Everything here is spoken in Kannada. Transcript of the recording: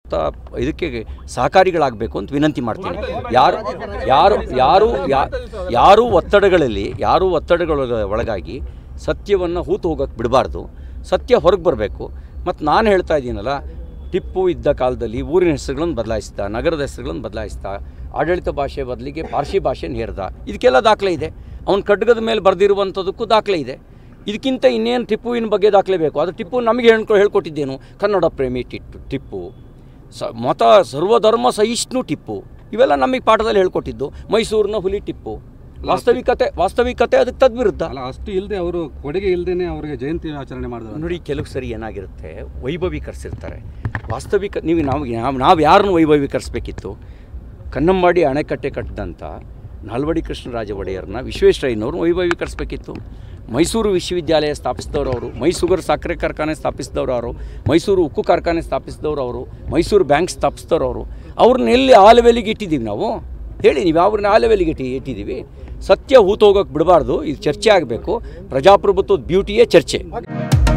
ಇದಕ್ಕೆ ಸಹಕಾರಿಗಳಾಗಬೇಕು ಅಂತ ವಿನಂತಿ ಮಾಡ್ತೀನಿ ಯಾರು ಯಾರು ಯಾರು ಯಾ- ಯಾರು ಒತ್ತಡಗಳಲ್ಲಿ ಯಾರು ಒತ್ತಡಗಳ ಒಳಗಾಗಿ ಸತ್ಯವನ್ನು ಹೂತು ಹೋಗೋಕ್ಕೆ ಬಿಡಬಾರ್ದು ಸತ್ಯ ಹೊರಗೆ ಬರಬೇಕು ಮತ್ತು ನಾನು ಹೇಳ್ತಾ ಇದ್ದೀನಲ್ಲ ಟಿಪ್ಪು ಇದ್ದ ಕಾಲದಲ್ಲಿ ಊರಿನ ಹೆಸರುಗಳನ್ನು ಬದಲಾಯಿಸ್ತಾ ನಗರದ ಹೆಸರುಗಳನ್ನು ಬದಲಾಯಿಸ್ತಾ ಆಡಳಿತ ಭಾಷೆ ಬದಲಿಗೆ ಪಾರ್ಸಿ ಭಾಷೆನ ಹೇರ್ದ ಇದಕ್ಕೆಲ್ಲ ದಾಖಲೆ ಇದೆ ಅವನ ಖಡ್ಗದ ಮೇಲೆ ಬರೆದಿರುವಂಥದ್ದಕ್ಕೂ ದಾಖಲೆ ಇದೆ ಇದಕ್ಕಿಂತ ಇನ್ನೇನು ಟಿಪ್ಪುವಿನ ಬಗ್ಗೆ ದಾಖಲೆ ಬೇಕು ಅದು ಟಿಪ್ಪು ನಮಗೆ ಹೇಳ್ಕೊ ಹೇಳ್ಕೊಟ್ಟಿದ್ದೇನು ಕನ್ನಡ ಪ್ರೇಮಿ ಟಿಟ್ಟು ಟಿಪ್ಪು ಸ ಮತ ಸರ್ವಧರ್ಮ ಸಹಿಷ್ಣು ಟಿಪ್ಪು ಇವೆಲ್ಲ ನಮಗೆ ಪಾಠದಲ್ಲಿ ಹೇಳ್ಕೊಟ್ಟಿದ್ದು ಮೈಸೂರಿನ ಹುಲಿ ಟಿಪ್ಪು ವಾಸ್ತವಿಕತೆ ವಾಸ್ತವಿಕತೆ ಅದಕ್ಕೆ ತದ್ವಿರುದ್ಧ ಅಲ್ಲ ಅಷ್ಟು ಇಲ್ಲದೆ ಅವರು ಕೊಡುಗೆ ಇಲ್ಲದೇನೆ ಅವರಿಗೆ ಜಯಂತಿ ಆಚರಣೆ ಮಾಡಿದ್ರು ನೋಡಿ ಕೆಲವು ಸರಿ ಏನಾಗಿರುತ್ತೆ ವೈಭವೀಕರಿಸಿರ್ತಾರೆ ವಾಸ್ತವಿಕ ನೀವು ನಾವು ನಾವು ನಾವು ಯಾರನ್ನು ವೈಭವೀಕರಿಸಬೇಕಿತ್ತು ಕನ್ನಂಬಾಡಿ ಅಣೆಕಟ್ಟೆ ಕಟ್ಟಿದಂಥ ನಾಲ್ವಡಿ ಕೃಷ್ಣರಾಜ ಒಡೆಯರ್ನ ವಿಶ್ವೇಶ್ವರಯ್ಯನವ್ರನ್ನ ವೈಭವೀಕರಿಸಬೇಕಿತ್ತು ಮೈಸೂರು ವಿಶ್ವವಿದ್ಯಾಲಯ ಸ್ಥಾಪಿಸಿದವರು ಅವರು ಮೈಸೂರು ಸಕ್ಕರೆ ಕಾರ್ಖಾನೆ ಸ್ಥಾಪಿಸಿದವರು ಅವರು ಮೈಸೂರು ಉಕ್ಕು ಕಾರ್ಖಾನೆ ಸ್ಥಾಪಿಸಿದವರು ಅವರು ಮೈಸೂರು ಬ್ಯಾಂಕ್ ಸ್ಥಾಪಿಸಿದವರು ಅವರು ಅವ್ರನ್ನ ಎಲ್ಲಿ ಆ ಲೆವೆಲಿಗೆ ಇಟ್ಟಿದ್ದೀವಿ ನಾವು ಹೇಳಿ ನೀವು ಅವ್ರನ್ನ ಆ ಲೆವೆಲಿಗೆ ಇಟ್ಟಿ ಇಟ್ಟಿದ್ದೀವಿ ಸತ್ಯ ಹೂತೋಗೋಕೆ ಬಿಡಬಾರ್ದು ಇದು ಚರ್ಚೆ ಆಗಬೇಕು ಪ್ರಜಾಪ್ರಭುತ್ವದ ಬ್ಯೂಟಿಯೇ ಚರ್ಚೆ